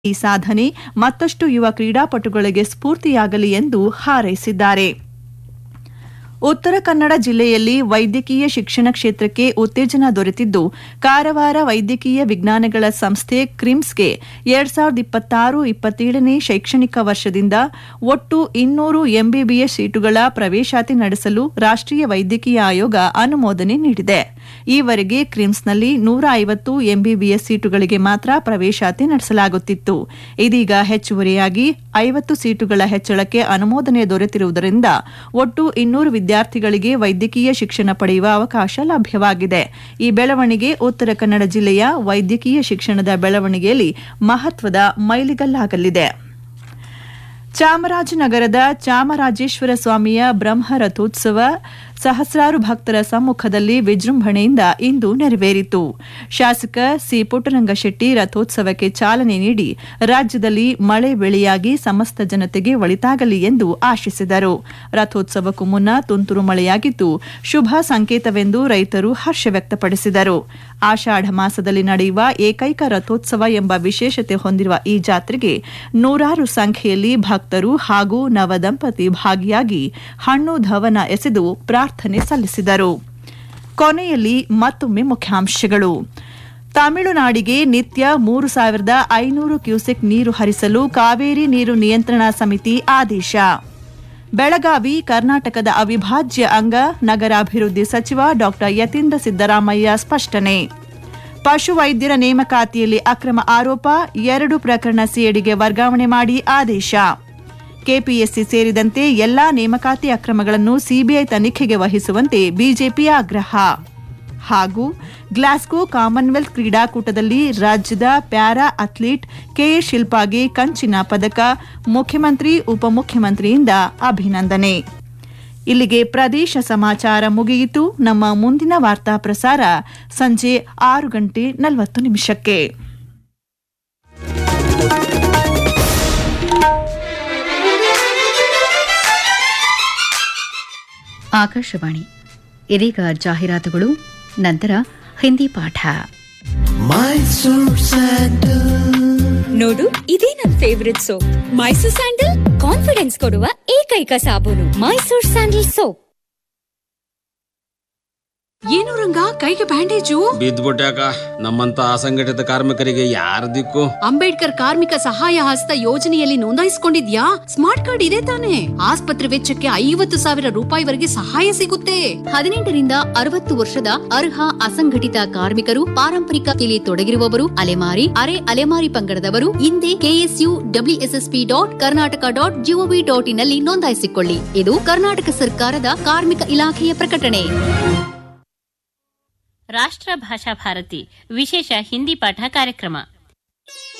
ಈ ಸಾಧನೆ ಮತ್ತಷ್ಟು ಯುವ ಕ್ರೀಡಾಪಟುಗಳಿಗೆ ಸ್ಫೂರ್ತಿಯಾಗಲಿ ಎಂದು ಹಾರೈಸಿದ್ದಾರೆ ಉತ್ತರ ಕನ್ನಡ ಜಿಲ್ಲೆಯಲ್ಲಿ ವೈದ್ಯಕೀಯ ಶಿಕ್ಷಣ ಕ್ಷೇತ್ರಕ್ಕೆ ಉತ್ತೇಜನ ದೊರೆತಿದ್ದು ಕಾರವಾರ ವೈದ್ಯಕೀಯ ವಿಜ್ಞಾನಗಳ ಸಂಸ್ಥೆ ಕ್ರಿಮ್ಸ್ಗೆ ಎರಡ್ ಸಾವಿರದ ಇಪ್ಪತ್ತಾರು ಇಪ್ಪತ್ತೇಳನೇ ಶೈಕ್ಷಣಿಕ ವರ್ಷದಿಂದ ಒಟ್ಟು ಇನ್ನೂರು ಎಂಬಿಬಿಎಸ್ ಸೀಟುಗಳ ಪ್ರವೇಶಾತಿ ನಡೆಸಲು ರಾಷ್ಟ್ರೀಯ ವೈದ್ಯಕೀಯ ಆಯೋಗ ಅನುಮೋದನೆ ನೀಡಿದೆ ಈವರೆಗೆ ಕ್ರಿಮ್ಸ್ನಲ್ಲಿ ನೂರ ಐವತ್ತು ಎಂಬಿಬಿಎಸ್ ಸೀಟುಗಳಿಗೆ ಮಾತ್ರ ಪ್ರವೇಶಾತಿ ನಡೆಸಲಾಗುತ್ತಿತ್ತು ಇದೀಗ ಹೆಚ್ಚುವರಿಯಾಗಿ ಐವತ್ತು ಸೀಟುಗಳ ಹೆಚ್ಚಳಕ್ಕೆ ಅನುಮೋದನೆ ದೊರೆತಿರುವುದರಿಂದ ಒಟ್ಟು ಇನ್ನೂರು ವಿದ್ಯಾರ್ಥಿಗಳಿಗೆ ವೈದ್ಯಕೀಯ ಶಿಕ್ಷಣ ಪಡೆಯುವ ಅವಕಾಶ ಲಭ್ಯವಾಗಿದೆ ಈ ಬೆಳವಣಿಗೆ ಉತ್ತರ ಕನ್ನಡ ಜಿಲ್ಲೆಯ ವೈದ್ಯಕೀಯ ಶಿಕ್ಷಣದ ಬೆಳವಣಿಗೆಯಲ್ಲಿ ಮಹತ್ವದ ಮೈಲಿಗಲ್ಲಾಗಲಿದೆ ಚಾಮರಾಜನಗರದ ಚಾಮರಾಜೇಶ್ವರ ಸ್ವಾಮಿಯ ಬ್ರಹ್ಮ ರಥೋತ್ಸವ ಸಹಸ್ರಾರು ಭಕ್ತರ ಸಮ್ಮುಖದಲ್ಲಿ ವಿಜೃಂಭಣೆಯಿಂದ ಇಂದು ನೆರವೇರಿತು ಶಾಸಕ ಸಿ ಪುಟ್ಟರಂಗಶೆಟ್ಟಿ ರಥೋತ್ಸವಕ್ಕೆ ಚಾಲನೆ ನೀಡಿ ರಾಜ್ಯದಲ್ಲಿ ಮಳೆ ಬೆಳೆಯಾಗಿ ಸಮಸ್ತ ಜನತೆಗೆ ಒಳಿತಾಗಲಿ ಎಂದು ಆಶಿಸಿದರು ರಥೋತ್ಸವಕ್ಕೂ ಮುನ್ನ ತುಂತುರು ಮಳೆಯಾಗಿದ್ದು ಶುಭ ಸಂಕೇತವೆಂದು ರೈತರು ಹರ್ಷ ವ್ಯಕ್ತಪಡಿಸಿದರು ಆಷಾಢ ಮಾಸದಲ್ಲಿ ನಡೆಯುವ ಏಕೈಕ ರಥೋತ್ಸವ ಎಂಬ ವಿಶೇಷತೆ ಹೊಂದಿರುವ ಈ ಜಾತ್ರೆಗೆ ನೂರಾರು ಸಂಖ್ಯೆಯಲ್ಲಿ ಭಕ್ತರು ಹಾಗೂ ನವದಂಪತಿ ಭಾಗಿಯಾಗಿ ಹಣ್ಣು ಧವನ ಎಸೆದು ಪ್ರಾರ್ಥನೆ ಸಲ್ಲಿಸಿದರು ಕೊನೆಯಲ್ಲಿ ಮತ್ತೊಮ್ಮೆ ಮುಖ್ಯಾಂಶಗಳು ತಮಿಳುನಾಡಿಗೆ ನಿತ್ಯ ಮೂರು ಸಾವಿರದ ಐನೂರು ಕ್ಯೂಸೆಕ್ ನೀರು ಹರಿಸಲು ಕಾವೇರಿ ನೀರು ನಿಯಂತ್ರಣಾ ಸಮಿತಿ ಆದೇಶ ಬೆಳಗಾವಿ ಕರ್ನಾಟಕದ ಅವಿಭಾಜ್ಯ ಅಂಗ ನಗರಾಭಿವೃದ್ಧಿ ಸಚಿವ ಡಾ ಯತೀಂದ್ರ ಸಿದ್ದರಾಮಯ್ಯ ಸ್ಪಷ್ಟನೆ ಪಶುವೈದ್ಯರ ನೇಮಕಾತಿಯಲ್ಲಿ ಅಕ್ರಮ ಆರೋಪ ಎರಡು ಪ್ರಕರಣ ಸಿಐಡಿಗೆ ವರ್ಗಾವಣೆ ಮಾಡಿ ಆದೇಶ ಕೆಪಿಎಸ್ಸಿ ಸೇರಿದಂತೆ ಎಲ್ಲಾ ನೇಮಕಾತಿ ಅಕ್ರಮಗಳನ್ನು ಸಿಬಿಐ ತನಿಖೆಗೆ ವಹಿಸುವಂತೆ ಬಿಜೆಪಿ ಆಗ್ರಹ ಹಾಗೂ ಗ್ಲಾಸ್ಗೋ ಕಾಮನ್ವೆಲ್ತ್ ಕ್ರೀಡಾಕೂಟದಲ್ಲಿ ರಾಜ್ಯದ ಪ್ಯಾರಾ ಅಥ್ಲೀಟ್ ಕೆಎ ಶಿಲ್ಪಾಗೆ ಕಂಚಿನ ಪದಕ ಮುಖ್ಯಮಂತ್ರಿ ಉಪಮುಖ್ಯಮಂತ್ರಿಯಿಂದ ಅಭಿನಂದನೆ ಇಲ್ಲಿಗೆ ಪ್ರದೇಶ ಸಮಾಚಾರ ಮುಗಿಯಿತು ನಮ್ಮ ಮುಂದಿನ ವಾರ್ತಾ ಪ್ರಸಾರ ಸಂಜೆ ಆರು ಗಂಟೆ ನಲವತ್ತು ನಿಮಿಷಕ್ಕೆ ಆಕಾಶವಾಣಿ ಇದೀಗ ಜಾಹೀರಾತುಗಳು ನಂತರ ಹಿಂದಿ ಪಾಠ ನೋಡು ಇದೇ ನನ್ favourite soap Mysore sandal confidence ಕೊಡುವ ಏಕೈಕ ಸಾಬೂನು ಮೈಸೂರ್ ಸ್ಯಾಂಡಲ್ ಸೋಪ್ ಏನು ರಂಗ ಕೈಗೆ ಬ್ಯಾಂಡೇಜು ಬಿದ್ದ್ಬಿಟ್ಯಾಕ ನಮ್ಮಂತ ಅಸಂಘಟಿತ ಕಾರ್ಮಿಕರಿಗೆ ಯಾರ ದಿಕ್ಕು ಅಂಬೇಡ್ಕರ್ ಕಾರ್ಮಿಕ ಸಹಾಯ ಹಸ್ತ ಯೋಜನೆಯಲ್ಲಿ ನೋಂದಾಯಿಸಿಕೊಂಡಿದ್ಯಾ ಸ್ಮಾರ್ಟ್ ಕಾರ್ಡ್ ಇದೆ ತಾನೆ ಆಸ್ಪತ್ರೆ ವೆಚ್ಚಕ್ಕೆ ಐವತ್ತು ಸಾವಿರ ರೂಪಾಯಿವರೆಗೆ ಸಹಾಯ ಸಿಗುತ್ತೆ ಹದಿನೆಂಟರಿಂದ ಅರವತ್ತು ವರ್ಷದ ಅರ್ಹ ಅಸಂಘಟಿತ ಕಾರ್ಮಿಕರು ಪಾರಂಪರಿಕ ಕಲೆ ತೊಡಗಿರುವವರು ಅಲೆಮಾರಿ ಅರೆ ಅಲೆಮಾರಿ ಪಂಗಡದವರು ಹಿಂದೆ KSU WSSP dot Karnataka dot GOV dot ಇನ್ನಲ್ಲಿ ನೋಂದಾಯಿಸಿಕೊಳ್ಳಿ ಇದು ಕರ್ನಾಟಕ ಸರ್ಕಾರದ ಕಾರ್ಮಿಕ ಇಲಾಖೆಯ ಪ್ರಕಟಣೆ ರಾಷ್ಟ್ರ ಭಾಷಾ ಭಾರತಿ ವಿಶೇಷ ಹಿಂದಿ ಪಾಠ ಕಾರ್ಯಕ್ರಮ